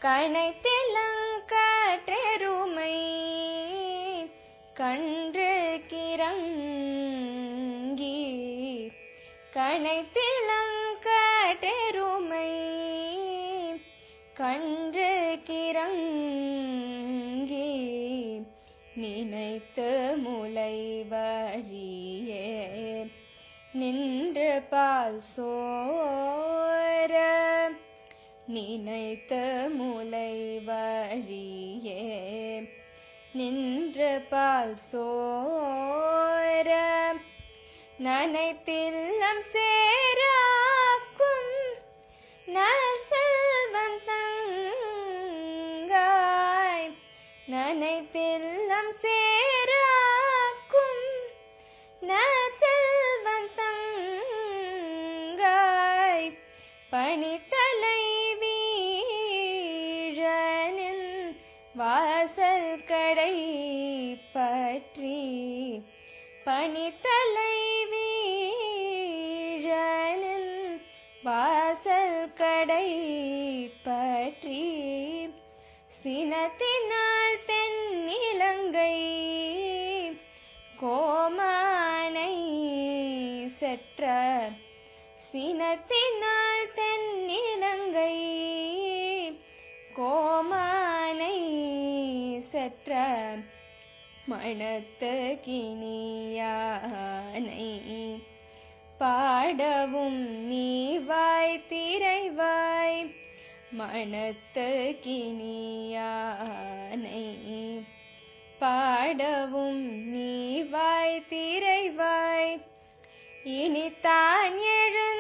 கணைத்திலங்கற்றெருமை கன்று கிறங்கி கணைத்திலங்கற்றெருமை கன்று கிறங்கி நினைத்து முலை வழியே நின்று பால் சோர நினைத்து முலை வழியே நின்று பால் சோர நனைத்தில்லம் சேராக்கும் நற்செல்வந்தங்காய் நனைத்தில்லம் சேராக்கும் நற்செல்வந்தங்காய் பணித்தலை வீழனின் வாசல் கடை பற்றி பணித்தலை வீழனின் வாசல் கடை பற்றி சினத்தினால் தென்னிலங்கை கோமானை செற்ற சினத்தினால் தென்னிலங்கை கோமானை செற்ற மணத்து கிணியானை பாடவும் நீ வாய் திரைவாய் மணத்து கிணியானை பாடவும் நீ வாய் திரைவாய் இனி தான் எழு